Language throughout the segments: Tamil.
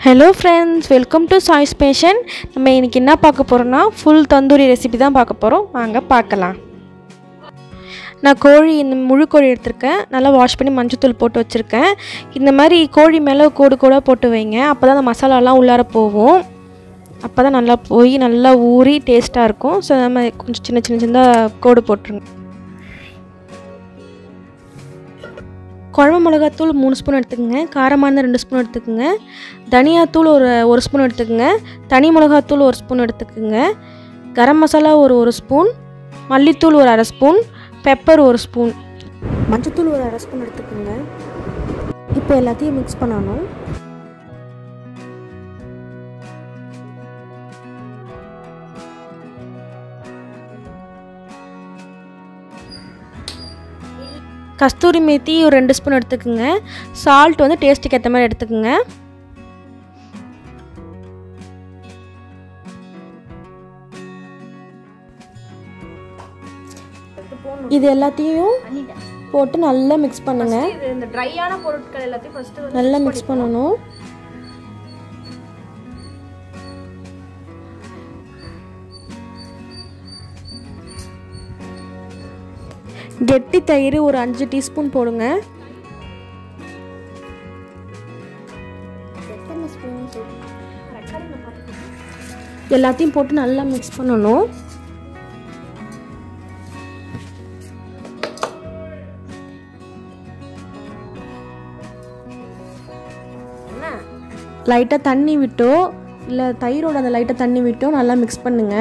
hello friends welcome to choice fashion நம்ம இன்றைக்கி என்ன பார்க்க போகிறோம்னா ஃபுல் தந்தூரி ரெசிபி தான் பார்க்க போகிறோம் வாங்க பார்க்கலாம் நான் கோழி இந்த முழு கோழி எடுத்திருக்கேன் நல்லா வாஷ் பண்ணி மஞ்சத்தூள் போட்டு வச்சுருக்கேன் இந்த மாதிரி கோழி மேலே கோடு கோடாக போட்டு வைங்க அப்போ தான் அந்த மசாலாலாம் உள்ளார போகும் அப்போ தான் நல்லா போய் நல்லா ஊறி டேஸ்ட்டாக இருக்கும் ஸோ நம்ம கொஞ்சம் சின்ன சின்ன சின்னதாக கோடு போட்டுருங்க குழம்பு மிளகாத்தூள் மூணு ஸ்பூன் எடுத்துக்கோங்க காரமானது ரெண்டு ஸ்பூன் எடுத்துக்கோங்க தனியாத்தூள் ஒரு ஒரு ஸ்பூன் எடுத்துக்கோங்க தனி மிளகாத்தூள் ஒரு ஸ்பூன் எடுத்துக்கோங்க கரம் மசாலா ஒரு ஒரு ஸ்பூன் மல்லித்தூள் ஒரு அரை ஸ்பூன் பெப்பர் ஒரு ஸ்பூன் மஞ்சத்தூள் ஒரு அரை ஸ்பூன் எடுத்துக்கோங்க இப்போ எல்லாத்தையும் மிக்ஸ் பண்ணணும் கஸ்தூரி மேத்தி ஒரு ரெண்டு ஸ்பூன் எடுத்துக்கோங்க சால்ட் வந்து டேஸ்ட்டுக்கு ஏற்ற மாதிரி எடுத்துக்கோங்க இது எல்லாத்தையும் போட்டு நல்லா மிக்ஸ் பண்ணுங்க இந்த ட்ரையான பொருட்கள் எல்லாத்தையும் ஃபர்ஸ்ட் நல்லா மிக்ஸ் பண்ணணும் கெட்டி தயிர் ஒரு அஞ்சு டீஸ்பூன் போடுங்க எல்லாத்தையும் போட்டு நல்லா மிக்ஸ் பண்ணணும் லைட்டாக தண்ணி விட்டோ இல்லை தயிரோட அந்த லைட்டாக தண்ணி விட்டோ நல்லா மிக்ஸ் பண்ணுங்க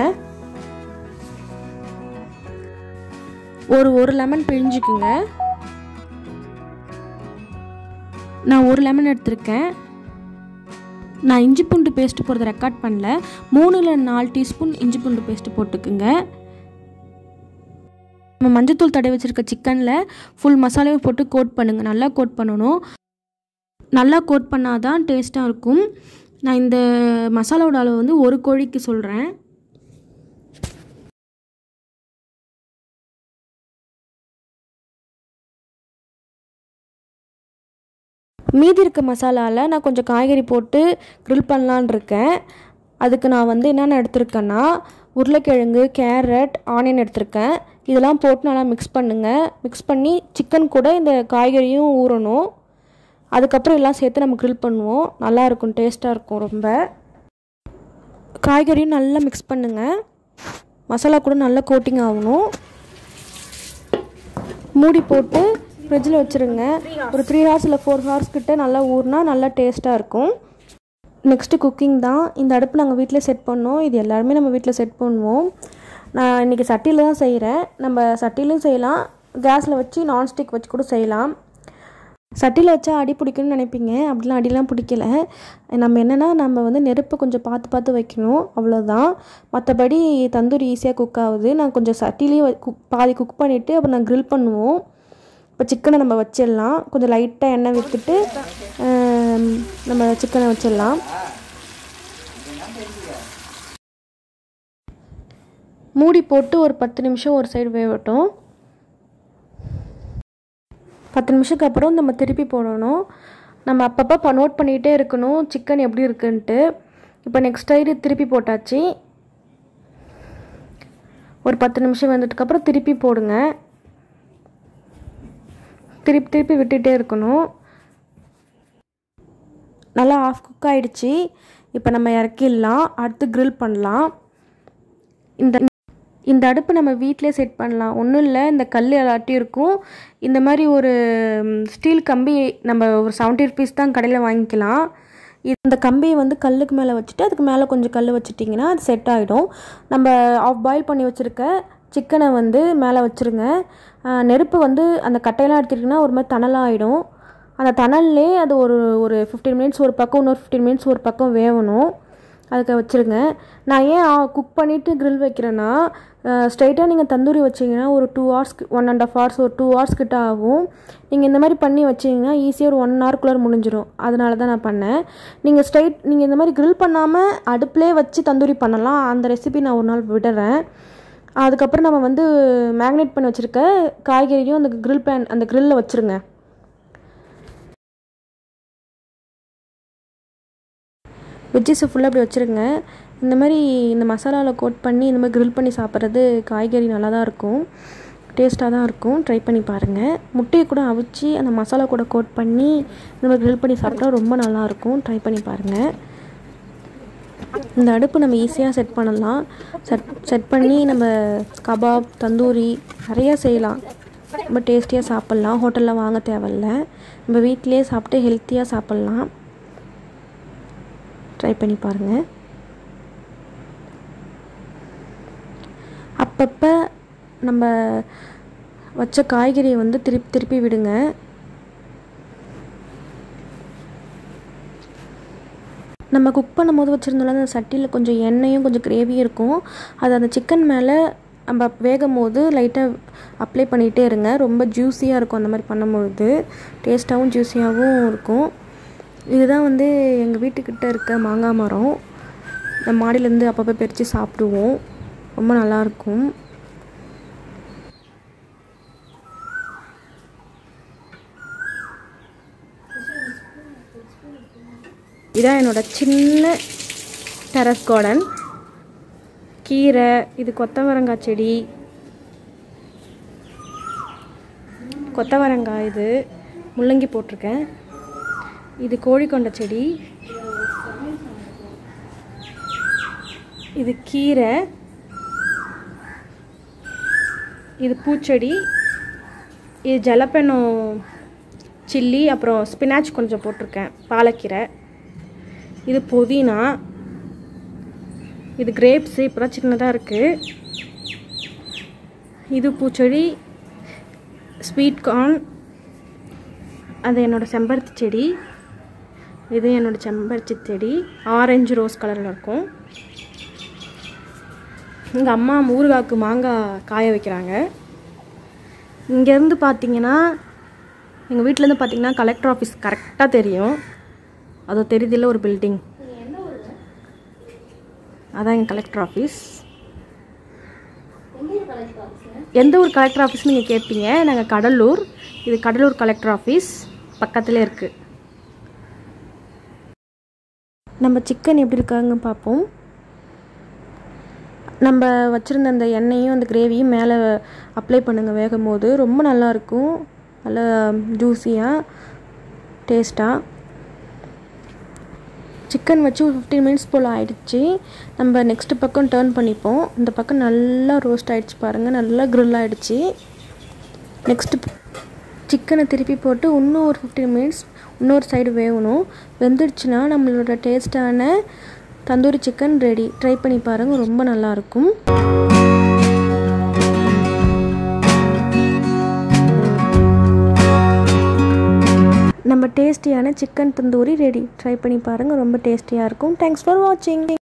ஒரு ஒரு லெமன் பிழிஞ்சுக்குங்க நான் ஒரு லெமன் எடுத்திருக்கேன் நான் இஞ்சி பூண்டு பேஸ்ட்டு போடுறத ரெக்கார்ட் பண்ணல மூணுல நாலு டீஸ்பூன் இஞ்சி பூண்டு பேஸ்ட்டு போட்டுக்குங்க நம்ம மஞ்சத்தூள் தடவி வச்சுருக்க சிக்கனில் ஃபுல் மசாலாவை போட்டு கோட் பண்ணுங்கள் நல்லா கோட் பண்ணணும் நல்லா கோட் பண்ணால் தான் டேஸ்ட்டாக இருக்கும் நான் இந்த மசாலாவோட அளவு வந்து ஒரு கோழிக்கு சொல்கிறேன் மீதி இருக்க மசாலாவில் நான் கொஞ்சம் காய்கறி போட்டு க்ரில் பண்ணலான் இருக்கேன் அதுக்கு நான் வந்து என்னென்ன எடுத்திருக்கேன்னா உருளைக்கிழங்கு கேரட் ஆனியன் எடுத்திருக்கேன் இதெல்லாம் போட்டு நல்லா மிக்ஸ் பண்ணுங்கள் மிக்ஸ் பண்ணி சிக்கன் கூட இந்த காய்கறியும் ஊறணும் அதுக்கப்புறம் எல்லாம் சேர்த்து நம்ம க்ரில் பண்ணுவோம் நல்லா இருக்கும் டேஸ்ட்டாக இருக்கும் ரொம்ப காய்கறியும் நல்லா மிக்ஸ் பண்ணுங்கள் மசாலா கூட நல்லா கோட்டிங் ஆகணும் மூடி போட்டு ஃப்ரிட்ஜில் வச்சுருங்க ஒரு த்ரீ ஹவர்ஸ் இல்லை ஃபோர் ஹவர்ஸ் கிட்ட நல்லா ஊறினா நல்லா டேஸ்ட்டாக இருக்கும் நெக்ஸ்ட்டு குக்கிங் தான் இந்த அடுப்பு நாங்கள் வீட்டில் செட் பண்ணோம் இது எல்லாருமே நம்ம வீட்டில் செட் பண்ணுவோம் நான் இன்றைக்கி சட்டியில் தான் செய்கிறேன் நம்ம சட்டிலையும் செய்யலாம் கேஸில் வச்சு நான்ஸ்டிக் வச்சு கூட செய்யலாம் சட்டியில் வச்சா அடி பிடிக்கும்னு நினைப்பீங்க அப்படிலாம் அடிலாம் பிடிக்கல நம்ம என்னென்னா நம்ம வந்து நெருப்பை கொஞ்சம் பார்த்து பார்த்து வைக்கணும் அவ்வளோதான் மற்றபடி தந்தூரி ஈஸியாக குக் ஆகுது நான் கொஞ்சம் சட்டிலேயே குக் பாதி குக் பண்ணிவிட்டு அப்புறம் நான் க்ரில் பண்ணுவோம் இப்போ சிக்கனை நம்ம வச்சிடலாம் கொஞ்சம் லைட்டாக எண்ணெய் விற்றுட்டு நம்ம சிக்கனை வச்சிடலாம் மூடி போட்டு ஒரு பத்து நிமிஷம் ஒரு சைடு வேகட்டும் பத்து நிமிஷத்துக்கு அப்புறம் நம்ம திருப்பி போடணும் நம்ம அப்பப்போ நோட் பண்ணிகிட்டே இருக்கணும் சிக்கன் எப்படி இருக்குன்ட்டு இப்போ நெக்ஸ்ட் சைடு திருப்பி போட்டாச்சு ஒரு பத்து நிமிஷம் வந்ததுக்கப்புறம் திருப்பி போடுங்க திருப்பி திருப்பி விட்டுகிட்டே இருக்கணும் நல்லா ஆஃப் குக் ஆகிடுச்சு இப்போ நம்ம இறக்கிடலாம் அடுத்து க்ரில் பண்ணலாம் இந்த இந்த அடுப்பு நம்ம வீட்டிலே செட் பண்ணலாம் ஒன்றும் இல்லை இந்த கல் எல்லாட்டையும் இருக்கும் இந்த மாதிரி ஒரு ஸ்டீல் கம்பி நம்ம ஒரு செவன்ட்டி ருபீஸ் தான் கடையில் வாங்கிக்கலாம் இந்த கம்பியை வந்து கல்லுக்கு மேலே வச்சுட்டு அதுக்கு மேலே கொஞ்சம் கல் வச்சுட்டிங்கன்னா அது செட் ஆகிடும் நம்ம ஆஃப் பாயில் பண்ணி வச்சுருக்க சிக்கனை வந்து மேலே வச்சுருங்க நெருப்பு வந்து அந்த கட்டையெல்லாம் எடுத்துட்டிங்கன்னா ஒரு மாதிரி தணலாக ஆகிடும் அந்த தணல்லே அது ஒரு ஒரு ஃபிஃப்டீன் மினிட்ஸ் ஒரு பக்கம் இன்னொரு ஃபிஃப்டீன் மினிட்ஸ் ஒரு பக்கம் வேகணும் அதுக்கு வச்சுருங்க நான் ஏன் குக் பண்ணிவிட்டு க்ரில் வைக்கிறேன்னா ஸ்ட்ரைட்டாக நீங்கள் தந்தூரி வச்சிங்கன்னா ஒரு two hours one and half hours ஒரு டூ ஹவர்ஸ் கிட்ட ஆகும் நீங்கள் இந்த மாதிரி பண்ணி வச்சிங்கன்னா ஈஸியாக ஒரு ஒன் ஹவர்க்குள்ளே முடிஞ்சிடும் அதனால தான் நான் பண்ணேன் நீங்கள் ஸ்ட்ரைட் நீங்கள் இந்த மாதிரி க்ரில் பண்ணாமல் அடுப்புலேயே வச்சு தந்தூரி பண்ணலாம் அந்த ரெசிபி நான் ஒரு நாள் விடுறேன் அதுக்கப்புறம் நம்ம வந்து மேக்னேட் பண்ணி வச்சுருக்க காய்கறியும் அந்த க்ரில் பேன் அந்த க்ரில்லில் வச்சுருங்க வெஜ்ஜஸை ஃபுல்லாக அப்படி வச்சுருங்க இந்த மாதிரி இந்த மசாலாவில் கோட் பண்ணி இந்த மாதிரி grill பண்ணி சாப்பிட்றது காய்கறி நல்லா தான் இருக்கும் டேஸ்ட்டாக தான் இருக்கும் ட்ரை பண்ணி பாருங்கள் முட்டையை கூட அவிச்சு அந்த மசாலா கூட கோட் பண்ணி இந்த மாதிரி grill பண்ணி சாப்பிட்டா ரொம்ப நல்லாயிருக்கும் ட்ரை பண்ணி பாருங்கள் இந்த அடுப்பு நம்ம ஈஸியாக செட் பண்ணலாம் செட் செட் பண்ணி நம்ம கபாப் தந்தூரி நிறையா செய்யலாம் ரொம்ப டேஸ்டியாக சாப்பிட்லாம் ஹோட்டலில் வாங்க தேவையில்ல நம்ம வீட்டிலேயே சாப்பிட்டு ஹெல்த்தியாக சாப்பிட்லாம் ட்ரை பண்ணி பாருங்கள் அப்பப்போ நம்ம வச்ச காய்கறியை வந்து திருப்பி திருப்பி விடுங்க நம்ம குக் பண்ணும்போது வச்சுருந்தோம்ல அந்த சட்டியில் கொஞ்சம் எண்ணெயும் கொஞ்சம் கிரேவியும் இருக்கும் அது அந்த சிக்கன் மேலே நம்ம வேகும் போது லைட்டாக அப்ளை பண்ணிகிட்டே இருங்க ரொம்ப ஜூஸியாக இருக்கும் அந்த மாதிரி பண்ணும்பொழுது டேஸ்ட்டாகவும் ஜூஸியாகவும் இருக்கும் இதுதான் வந்து எங்கள் வீட்டுக்கிட்ட இருக்க மாங்காய் மரம் இந்த மாடியிலேருந்து அப்பப்போ பறித்து சாப்பிடுவோம் ரொம்ப நல்லாயிருக்கும் இதான் என்னோட சின்ன டெரஸ் கார்டன் கீரை இது கொத்தவரங்காய் செடி கொத்தவரங்காய் இது முள்ளங்கி போட்டிருக்கேன் இது கோழிக்கொண்ட செடி இது கீரை இது பூச்செடி இது ஜலப்பெனம் சில்லி அப்புறம் ஸ்பினாச் கொஞ்சம் போட்டிருக்கேன் பாலக்கீரை இது புதினா இது கிரேப்ஸு இப்போ தான் சின்னதாக இருக்குது இது பூச்செடி ஸ்வீட் கார்ன் அது என்னோடய செம்பருத்தி செடி இது என்னோடய செம்பருத்தி செடி ஆரஞ்சு ரோஸ் கலரில் இருக்கும் எங்கள் அம்மா ஊறுகாய்க்கு மாங்காய் காய வைக்கிறாங்க இங்கேருந்து பார்த்தீங்கன்னா எங்கள் வீட்டிலேருந்து பார்த்தீங்கன்னா கலெக்டர் ஆஃபீஸ் கரெக்டாக தெரியும் அதோ தெரியுதில்ல ஒரு பில்டிங் அதான் எங்கள் கலெக்டர் ஆஃபீஸ் எந்த ஊர் கலெக்டர் ஆஃபீஸ்னு நீங்கள் கேட்பீங்க நாங்கள் கடலூர் இது கடலூர் கலெக்டர் ஆஃபீஸ் பக்கத்துலேயே இருக்குது நம்ம சிக்கன் எப்படி இருக்காங்க பார்ப்போம் நம்ம வச்சுருந்த அந்த எண்ணெயும் அந்த கிரேவியும் மேலே அப்ளை பண்ணுங்கள் வேகும் போது ரொம்ப நல்லாயிருக்கும் நல்லா ஜூஸியாக டேஸ்ட்டாக சிக்கன் வச்சு ஒரு ஃபிஃப்டீன் மினிட்ஸ் போல் ஆயிடுச்சு நம்ம நெக்ஸ்ட் பக்கம் டேர்ன் பண்ணிப்போம் இந்த பக்கம் நல்லா ரோஸ்ட் ஆகிடுச்சு பாருங்கள் நல்லா grill ஆகிடுச்சு நெக்ஸ்ட்டு சிக்கனை திருப்பி போட்டு இன்னும் ஒரு ஃபிஃப்டீன் மினிட்ஸ் இன்னொரு சைடு வேகணும் வெந்துடுச்சுன்னா நம்மளோட டேஸ்ட்டான தந்தூரி சிக்கன் ரெடி ட்ரை பண்ணி பாருங்கள் ரொம்ப நல்லாயிருக்கும் நம்ம டேஸ்டியான சிக்கன் தந்தூரி ரெடி ட்ரை பண்ணி பாருங்கள் ரொம்ப டேஸ்டியாக இருக்கும் தேங்க்ஸ் ஃபார் வாட்சிங்